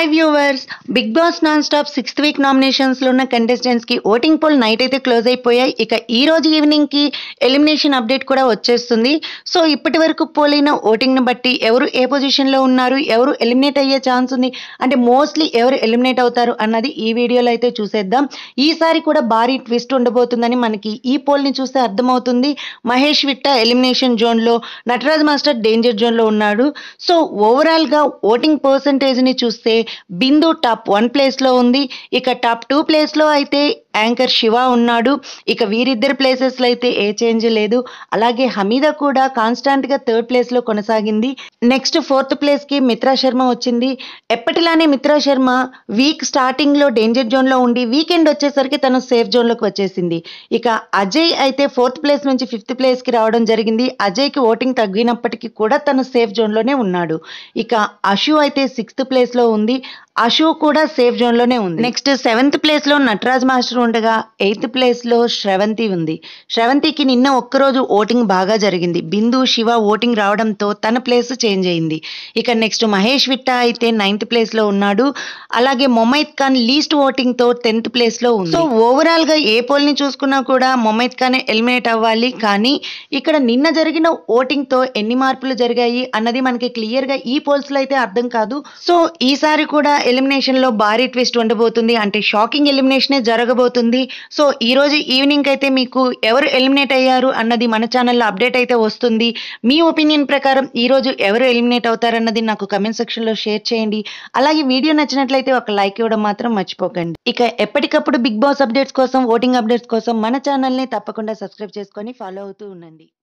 hi viewers big boss non stop sixth week నామినేషన్స్లో ఉన్న కంటెస్టెంట్స్కి ఓటింగ్ పోల్ నైట్ అయితే క్లోజ్ అయిపోయాయి ఇక ఈ రోజు ఈవినింగ్కి ఎలిమినేషన్ అప్డేట్ కూడా వచ్చేస్తుంది సో ఇప్పటి వరకు పోలైన ఓటింగ్ని బట్టి ఎవరు ఏ పొజిషన్లో ఉన్నారు ఎవరు ఎలిమినేట్ అయ్యే ఛాన్స్ ఉంది అంటే మోస్ట్లీ ఎవరు ఎలిమినేట్ అవుతారు అన్నది ఈ వీడియోలో అయితే చూసేద్దాం ఈసారి కూడా భారీ ట్విస్ట్ ఉండబోతుందని మనకి ఈ పోల్ని చూస్తే అర్థమవుతుంది మహేష్ విట్ట ఎలిమినేషన్ జోన్లో నటరాజ్ మాస్టర్ డేంజర్ జోన్లో ఉన్నాడు సో ఓవరాల్గా ఓటింగ్ పర్సంటేజ్ని చూస్తే బిందు టాప్ వన్ ప్లేస్లో ఉంది ఇక టాప్ టూ ప్లేస్లో అయితే యాంకర్ శివ ఉన్నాడు ఇక వీరిద్దరి ప్లేసెస్లో అయితే ఏ చేంజ్ లేదు అలాగే హమీద కూడా కాన్స్టాంట్గా థర్డ్ ప్లేస్లో కొనసాగింది నెక్స్ట్ ఫోర్త్ ప్లేస్కి మిత్రా శర్మ వచ్చింది ఎప్పటిలానే మిత్రా శర్మ వీక్ స్టార్టింగ్లో డేంజర్ జోన్లో ఉండి వీకెండ్ వచ్చేసరికి తను సేఫ్ జోన్లోకి వచ్చేసింది ఇక అజయ్ అయితే ఫోర్త్ ప్లేస్ నుంచి ఫిఫ్త్ ప్లేస్కి రావడం జరిగింది అజయ్కి ఓటింగ్ తగ్గినప్పటికీ కూడా తను సేఫ్ జోన్లోనే ఉన్నాడు ఇక అషు అయితే సిక్స్త్ ప్లేస్లో ఉంది అషు కూడా సేఫ్ జోన్లోనే ఉంది నెక్స్ట్ సెవెంత్ ప్లేస్లో నటరాజ్ మాస్టర్ ఉండగా ఎయిత్ ప్లేస్లో శ్రవంతి ఉంది శ్రవంతికి నిన్న ఒక్కరోజు ఓటింగ్ బాగా జరిగింది బిందు శివ ఓటింగ్ రావడంతో తన ప్లేస్ చేంజ్ అయింది ఇక నెక్స్ట్ మహేష్ విట్టా అయితే నైన్త్ ప్లేస్లో ఉన్నాడు అలాగే మొమైత్ ఖాన్ లీస్ట్ ఓటింగ్తో టెన్త్ ప్లేస్లో ఉంది సో ఓవరాల్గా ఏ పోల్ని చూసుకున్నా కూడా మొమైత్ ఖాన్ ఎలిమినేట్ అవ్వాలి కానీ ఇక్కడ నిన్న జరిగిన ఓటింగ్తో ఎన్ని మార్పులు జరిగాయి అన్నది మనకి క్లియర్గా ఈ పోల్స్లో అయితే అర్థం కాదు సో ఈసారి కూడా ఎలిమినేషన్లో భారీ ట్విస్ట్ ఉండబోతుంది అంటే షాకింగ్ ఎలిమినేషనే జరగబోతుంది సో ఈ రోజు ఈవినింగ్ అయితే మీకు ఎవరు ఎలిమినేట్ అయ్యారు అన్నది మన ఛానల్లో అప్డేట్ అయితే వస్తుంది మీ ఒపీనియన్ ప్రకారం ఈ రోజు ఎవరు ఎలిమినేట్ అవుతారన్నది నాకు కమెంట్ సెక్షన్లో షేర్ చేయండి అలాగే వీడియో నచ్చినట్లయితే ఒక లైక్ ఇవ్వడం మాత్రం మర్చిపోకండి ఇక ఎప్పటికప్పుడు బిగ్ బాస్ అప్డేట్స్ కోసం ఓటింగ్ అప్డేట్స్ కోసం మన ఛానల్ని తప్పకుండా సబ్స్క్రైబ్ చేసుకొని ఫాలో అవుతూ ఉండండి